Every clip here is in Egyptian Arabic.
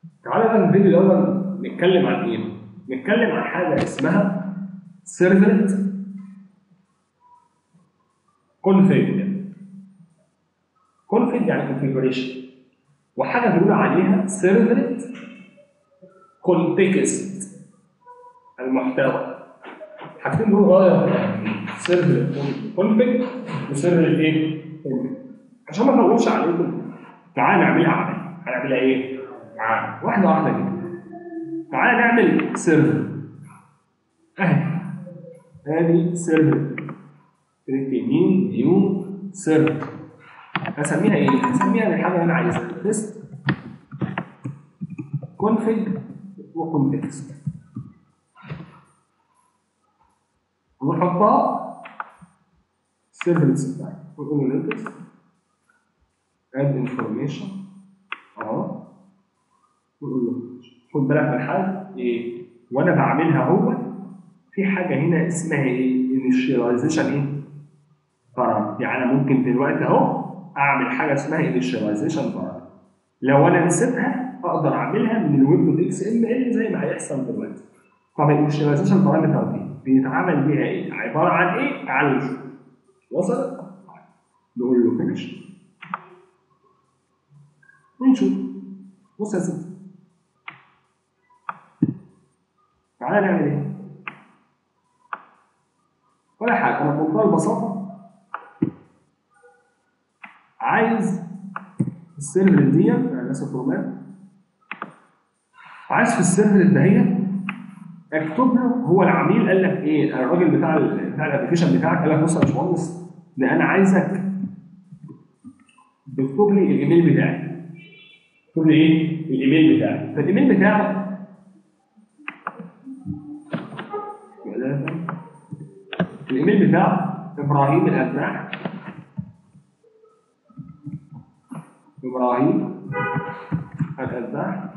تعالى بقى الفيديو الاول نتكلم عن ايه؟ نتكلم عن حاجه اسمها سيرفلت كونفيج كونفيج يعني كونفيجريشن وحاجه بنقول عليها سيرفلت كونتكست المحتوى حاجتين دول غايه في الاهميه سيرفلت كونفيج وسيرفلت ايه؟ كونفيج عشان ما اطولش عليكم تعالى نعملها عمل هنعملها ايه؟ عمل واحده واحده كده تعالى نعمل سيرفر اهي ادي سيرفر كليك يمين نيو سيرفر هسميها ايه؟ هسميها الحاجه اللي انا عايزها تيست كونفيج وكونتكست ونحطها سيرفرز بتاعي ونقول له نكست اد انفورميشن اهو ونقول له خد بالك من حاجه ايه وانا بعملها هو في حاجه هنا اسمها ايه initialization ايه بارامتر يعني انا ممكن دلوقتي اهو اعمل حاجه اسمها initialization بارامتر لو انا نسيتها اقدر اعملها من الويب دوت اكس ام ال زي ما هيحصل دلوقتي طب الانيشاليزيشن بارامتر دي بيتعمل بيها ايه عباره عن ايه تعالوا نشوف وصل نقول له فينش ونشوف بص يا سيدي تعالى نعمل ايه؟ ولا حاجه انا بمنتهى البساطه عايز السيرفر دي يعني اسف فورمات عايز في السيرفر دهيت اكتب له هو العميل قال لك ايه الراجل بتاع ال بتاع الابلكيشن بتاعك قال لك بص يا باشمهندس ده انا عايزك تكتب لي الايميل بتاعي تكتب لي ايه؟ الايميل بتاعي فالايميل بتاعه الايميل بتاعه ابراهيم الابناء ابراهيم الابناء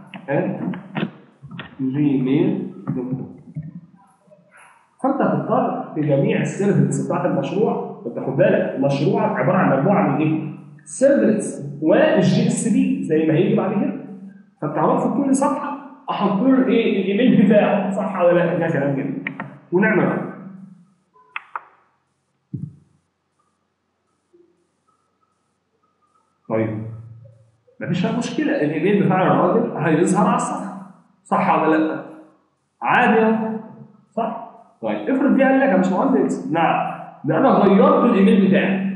جيميل دوت كوم فانت هتضطر في جميع السيرفرز بتاعت المشروع انت خد بالك مشروعك عباره عن مجموعه من ايه؟ سيرفرز والجي اس بي زي ما هيجي بعد كده فانت عرفت في كل صفحه احط له ايه الايميل بتاعه صح ولا لا؟ ده كلام جميل ونعمل طيب مفيش فيها مشكله الايميل بتاع الراجل هيظهر على الصفحه صح ولا لا؟ عادي اهو صح؟ طيب افرض جه قال لك يا باشمهندس نعم ده انا غيرت الايميل بتاعي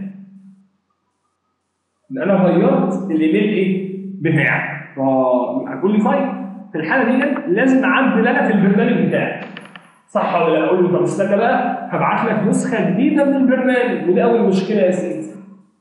ده انا غيرت الايميل ايه؟ بتاعي فهتقول لي طيب في الحاله دي لازم اعدل انا في البرنامج بتاعي صح ولا لا؟ اقول له طب استنى بقى هبعت لك نسخه جديده من البرنامج ودي اول مشكله يا سيدي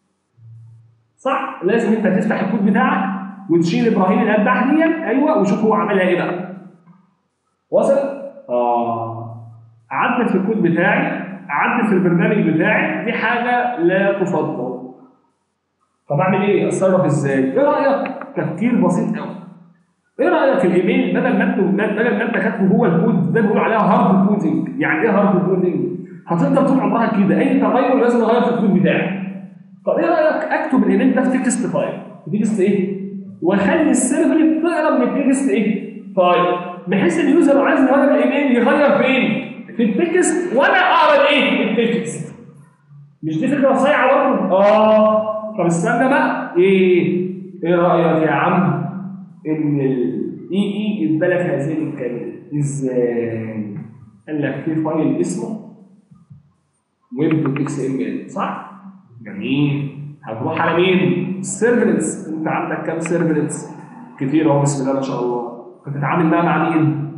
صح؟ لازم انت تفتح الكود بتاعك وتشيل ابراهيم الاباح دي ايوه وشوف هو عملها ايه بقى. وصل؟ اه اعدل في الكود بتاعي اعدل في البرنامج بتاعي دي حاجه لا تفضل. طب اعمل ايه؟ اتصرف ازاي؟ ايه رايك؟ تفكير بسيط قوي. ايه رايك في الايميل بدل ما انت بدل ما انت كاتبه جوه الكود ده بيقول عليها هارد كودنج، يعني ايه هارد كودنج؟ هتفضل طول عمرها كده اي تغير لازم اغير في الكود بتاعي. طب ايه رايك اكتب الايميل ده في تكست فايل تكست ايه واخلي السيرفر تقرا من التكست ايه فايل بحيث اليوزر لو عايز يغير الايميل يغير فين في التكست وانا اقرا الايه التكست مش دي فكره صايعه برضه اه طب استنى بقى ايه ايه رايك يا عم ان الاي اي اتبلت هذه الامكانيه ازاي قال لك في فايل اسمه ويب دوت اكس ام ال صح جميل هتروح على مين؟ السيرفلتس انت عندك كام سيرفلتس؟ كتير اهو بسم الله ما شاء الله هتتعامل بقى مع مين؟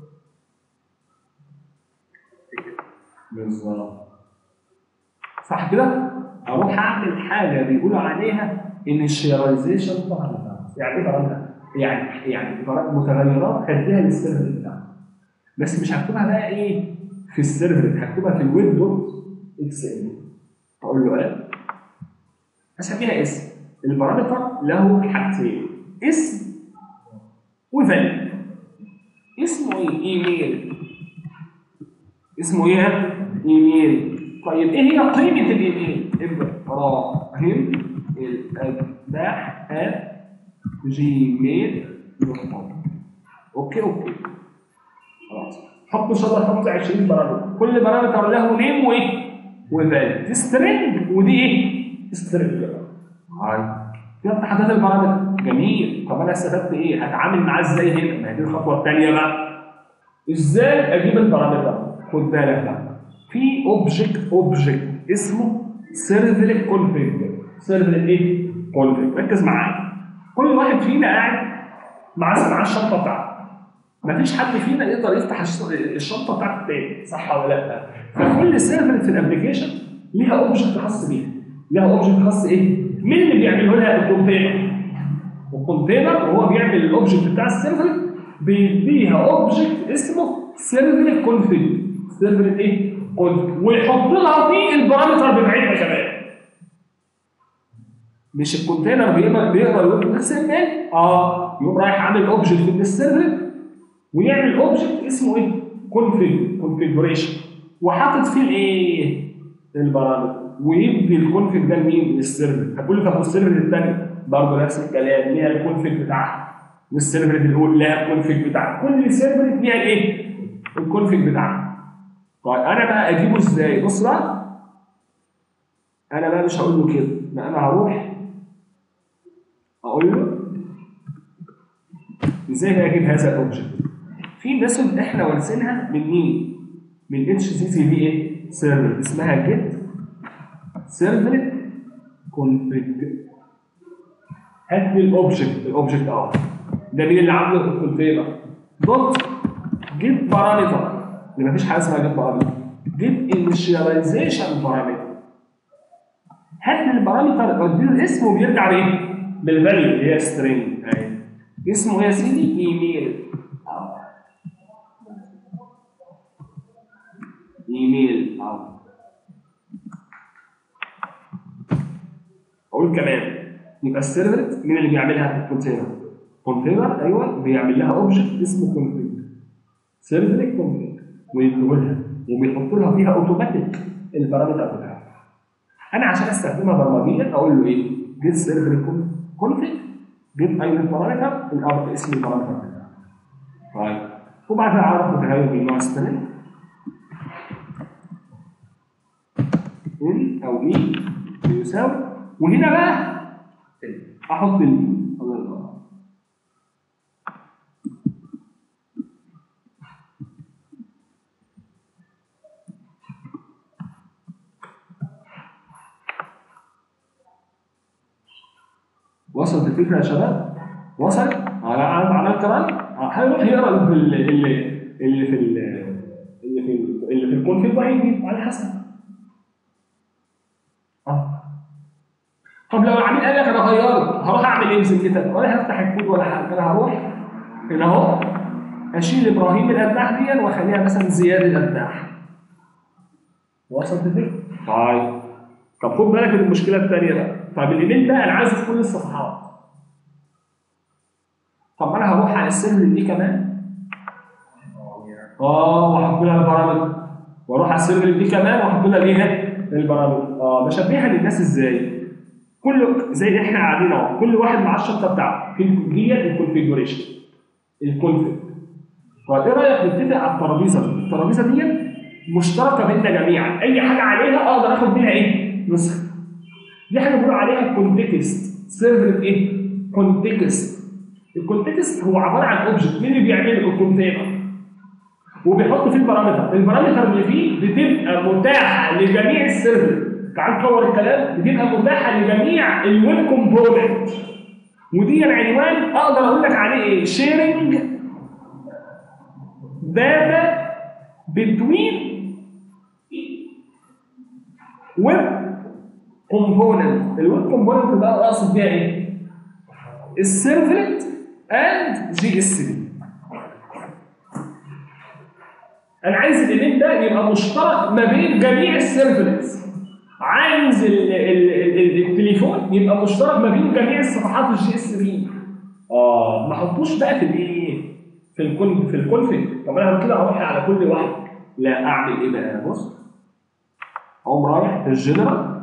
بالظبط صح كده؟ اروح اعمل حاجه بيقولوا عليها انيشياليزيشن بارامترز يعني ايه بارامتر؟ يعني يعني متغيرات هديها للسيرفر بتاعك بس مش هكتبها بقى ايه في السيرفر هكتبها في الويب دوت اكس ام اقول له ايه؟ هسميها اسم البارامتر له حاجتين اسم وفاليو اسمه ايه؟ ايميل اسمه ايه؟ ايميل طيب ايه هي قيمة الايميل؟ ابراهيم الاباح جيميل دوت كوم اوكي اوكي خلاص حط ان شاء الله حط 20 بارامتر كل بارامتر له نيم وايه وفاليو دي سترينج ودي ايه سترينج هاي كده تحديد البارامتر جميل طب انا استفدت ايه هتعامل معاه ازاي هنا ما هي دي الخطوه الثانيه بقى ازاي اجيب البارامتر خد بالك بقى في اوبجكت اوبجكت اسمه سيرفلت كونفيج سيرفلت ايه كونفيج ركز معايا كل واحد فينا قاعد معاه معاه الشنطه بتاعته مفيش حد فينا يقدر يفتح الش- الشنطه بتاعت التاني صح ولا لا؟ فكل سيرفلت في الابلكيشن ليها اوبجكت خاص بيها ليها اوبجكت خاص ايه؟ مين اللي بيعمله لها الكونتينر؟ والكونتينر وهو بيعمل الاوبجكت بتاع السيرفلت بيديها اوبجكت اسمه سيرفلت كونفيج سيرفلت ايه؟ كونفيج ويحط لها فيه البارامتر بتاعتها كمان مش الكونتينر بيقرا بيقرا الويب اكس ام ال اه يقوم رايح عامل اوبجكت من السيرفلت ويعمل اوبجكت اسمه ايه؟ كونفيج كونفيجريشن وحاطط فيه الايه؟ البارامتر ويدي الكونفيج ده لمين؟ للسيرفر هتقول لي طب والسيرفر الثاني برضه نفس الكلام ليها الكونفيج بتاعها والسيرفر الاول لها الكونفيج بتاعها كل سيرفر ليها الايه؟ الكونفيج بتاعها طيب انا بقى اجيبه ازاي؟ بص بقى انا بقى مش هقول له كده لا انا هروح اقول له ازاي اجيب هذا الاوبجكت في ميثود احنا وارثينها من مين؟ من اتش سي سي في ايه؟ سيرفر اسمها جيت سيرفلت كونفيج هات لي الاوبجكت الاوبجكت اهو ده مين اللي عامله الكونتينر دوت جيت بارامتر اللي مفيش حاجه اسمها جيت بارامتر جيت انيشاليزيشن بارامتر هات لي البارامتر اديله الاسم وبيرجع بايه؟ بالفاليو اللي هي سترينج اهي اسمه ايه يا سيدي؟ ايميل أهو. ايميل اهو اقول كمان يبقى السيرفر مين اللي بيعملها؟ الكونتينر كونتينر ايوه بيعمل لها اوبجكت اسمه كونفيج سيرفر كونفيج ويديهولها وبيحط لها فيها اوتوماتيك البارامتر بتاعها انا عشان استخدمها برمجيا اقول له ايه؟ جيت سيرفر كونفيج جيت اي بارامتر الأب اسم البارامتر بتاعها طيب وبعدها اعرف متغير من نوع سترينج ان او اي بيساوي وهنا بقى احط ال الله ينور وصلت الفكره يا شباب؟ وصل؟ على عملت رن هيروح يقرا اللي في اللي اللي في ال- اللي في ال- اللي في الكونفيج وهيجيب على حسب اه طب لو العميل قال لك انا غيرت هروح اعمل ايه بذمتك؟ ولا هفتح الكود ولا حاجه انا هروح هنا اهو اشيل ابراهيم الابداح دي واخليها مثلا زياد الابداح وصلت الفكره؟ طيب طب خد بالك من المشكله الثانيه بقى طب الايميل ده انا عايزه في كل الصفحات طب انا هروح على السيرفر دي كمان اه واحط لها البرامج واروح على السيرفر دي كمان واحط لها ايه البرامج اه بشبهها للناس ازاي كل زي احنا قاعدين اهو كل واحد مع الشنطه بتاعته في هي الكونفيجريشن الكونفيج طيب ايه رايك نتفق على الترابيزه دي الترابيزه دي مشتركه بيننا جميعا اي حاجه عليها اقدر اخد منها ايه نسخه دي حاجه بنقول عليها كونتكست سيرفر ايه كونتكست الكونتكست هو عباره عن اوبجكت مين اللي بيعمله الكونتينر وبيحط فيه البارامتر البارامتر اللي فيه بتبقى متاحه لجميع السيرفر تعال نطور الكلام بتبقى متاحه لجميع الويب كومبوننت ودي العنوان اقدر اقول لك عليه ايه شيرنج داتا بتوين ويب كومبوننت الويب كومبوننت ده اقصد بيها ايه السيرفلت اند جي اس بي انا عايز الايميل ده يبقى مشترك ما بين جميع السيرفلتس عايز ال ال ال التليفون يبقى مشترك ما بين جميع الصفحات الجي اس بي اه ما احطوش بقى في الايه في الكون في الكونفيج طب انا كده هروح على كل واحد لا اعمل ايه بقى بص اقوم رايح في الجنرال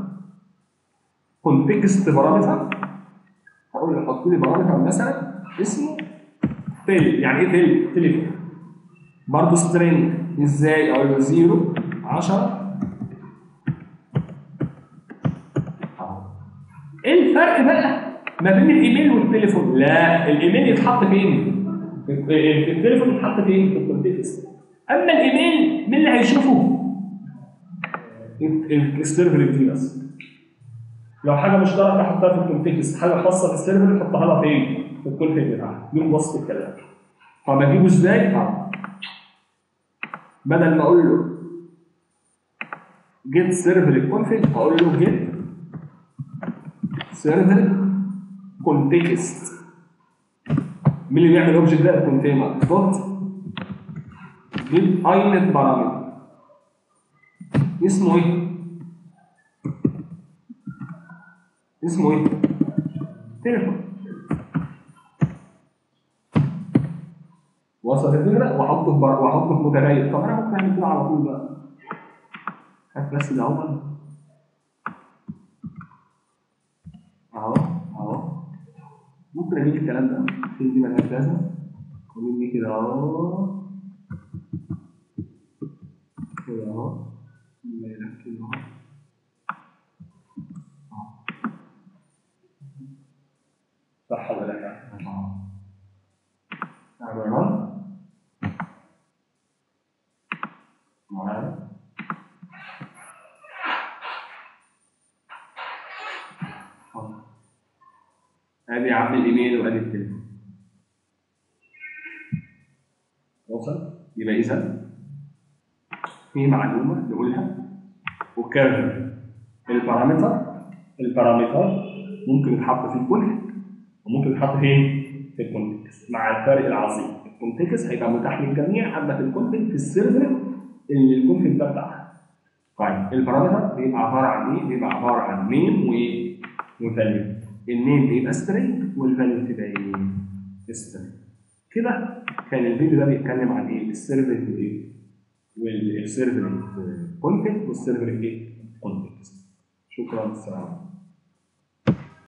كونتكست بارامتر هقول له حط لي بارامتر مثلا اسمه تل يعني ايه تل؟ تليفون برضه سترينج ازاي؟ اقول له 0 10 ايه الفرق بقى ما بين الايميل والتليفون؟ لا الايميل يتحط فين؟ التليفون يتحط فين؟ في الكونتكست اما الايميل مين اللي هيشوفه؟ السيرفر دي بس لو حاجه مشتركه احطها في الكونتكست حاجه خاصه بالسيرفر يحطها لها فين؟ في الكونفيج بتاعها دي خلاصه الكلام طب اجيبه ازاي؟ طب بدل ما اقول له جيت سيرفر كونفيج هقول له جيت سيرفر كونتكست مين اللي بيعمل اوبجكت ده الكونتينر دوت جيت اينت بارامتر اسمه ايه؟ اسمه ايه؟ تليفون وصلت الفكره واحطه في بر... واحطه في متغير طب انا ممكن اعمل كده على طول بقى هات بس ده اهو اهو اهو ممكن اجيب الكلام ده فين دي ملهاش لازمه واجيب دي كده اهو كده اهو كده اهو صح ولا لا؟ نعمل رن معانا ادي يا عم الايميل وادي التليفون وصل يبقى اذا في معلومه نقولها وكرر البارامتر البارامتر ممكن يتحط في الكل وممكن يتحط فين؟ في الكونتكست مع الفرق العظيم الكونتكست هيبقى متاح للجميع اما في الكونفيج في السيرفر اللي الكونفيج ده بتاعها طيب البارامتر بيبقى عباره عن ايه؟ بيبقى عباره عن نيم وايه؟ وفاليو النيم بيبقى سترينج والفاليو بتبقى ايه؟ سترينج كده كان الفيديو ده بيتكلم عن ايه؟ السيرفر وايه؟ والسيرفر كونفيج والسيرفر ايه؟ كونتكست شكرا السلام عليكم